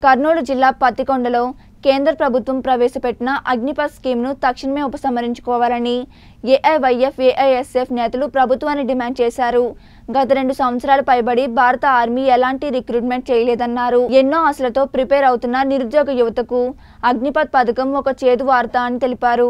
కర్నూలు జిల్లా పత్తికొండలో కేంద్ర ప్రభుత్వం ప్రవేశపెట్టిన అగ్నిపథ్ స్కీమ్ను తక్షణమే ఉపసంహరించుకోవాలని ఏఐవైఎఫ్ ఏఐఎస్ఎఫ్ నేతలు ప్రభుత్వాన్ని డిమాండ్ చేశారు గత రెండు సంవత్సరాల పైబడి భారత ఆర్మీ ఎలాంటి రిక్రూట్మెంట్ చేయలేదన్నారు ఎన్నో ఆశలతో ప్రిపేర్ అవుతున్న నిరుద్యోగ యువతకు అగ్నిపథ్ పథకం ఒక చేదు వార్త అని తెలిపారు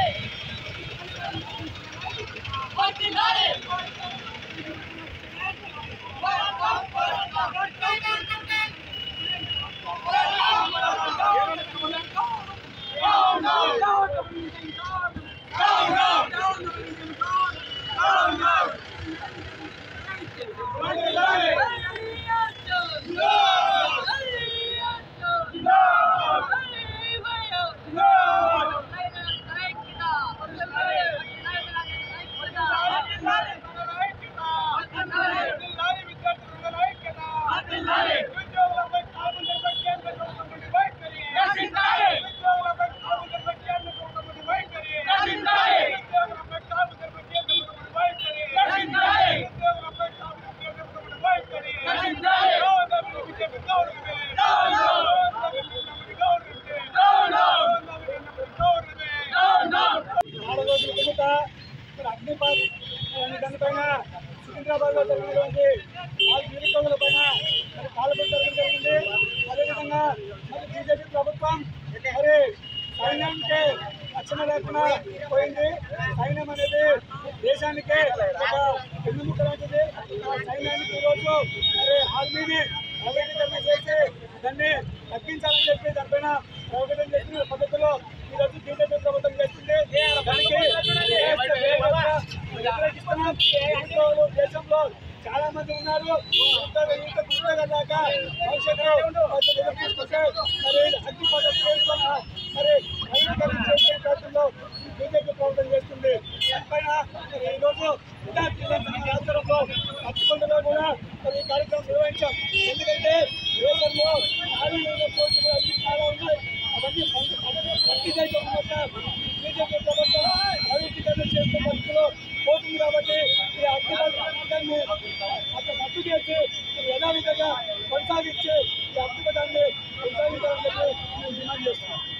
నాలుగు రోజుల కిందట ఇక్కడ అగ్నిపాత్ అనే దానిపైన సికింద్రాబాద్ లో జరిగినటువంటి నాలుగు నిరుద్యోగుల పైన మరి కాల్పులు జరగడం జరిగింది అదేవిధంగా మరి బీజేపీ ప్రభుత్వం మరి సైన్యానికి రక్షణ లేకుండా పోయింది సైన్యం అనేది దేశానికి ఒక వెన్నుముక లాంటిది ఆ సైన్యానికి ఈరోజు మరి ఆర్మీని ప్రైవేటీకరణ చేసి దాన్ని తగ్గించాలని చెప్పి దానిపైన ప్రైవేటైజేషన్ చేసిన పద్ధతిలో ఈరోజు బీజేపీ ప్రభుత్వం చేస్తుంది దానికి వ్యతిరేకిస్తున్నాం దీంట్లో దేశంలో చాలా మంది ఉన్నారు ఉద్యోగ యువత ఉద్యోగం లేక భవిష్యత్తులో వాళ్ళు ఎదురు చూస్తుంటే మరి అగ్ని పద్ధతి చేసుకున్న మరి నవీకరణ చేసే ప్రయత్నంలో బీజేపీ ప్రభుత్వం చేస్తుంది దానిపైన మరి ఈరోజు విద్యార్థుల సంఘ ఆధ్వర్యంలో పట్టుకొండలో కూడా మరి ఈ కార్యక్రమం నిర్వహించాం ఎందుకంటే దేశంలో ఆరోగ్య పోస్టులు అన్ని చాలా ఉన్నాయి అవన్నీ భర్తీ చేయకుండా బీజేపీ ప్రభుత్వం ప్రైవేటీకరణ చేసే పరిస్థితిలో పోతుంది కాబట్టి ఈ అగ్నిపథాన్ని అక్కడ రద్దు చేసి యథావిధంగా కొనసాగించి ఈ అగ్నిపథాన్ని కొనసాగించాలని చెప్పి మేము డిమాండ్ చేస్తున్నాం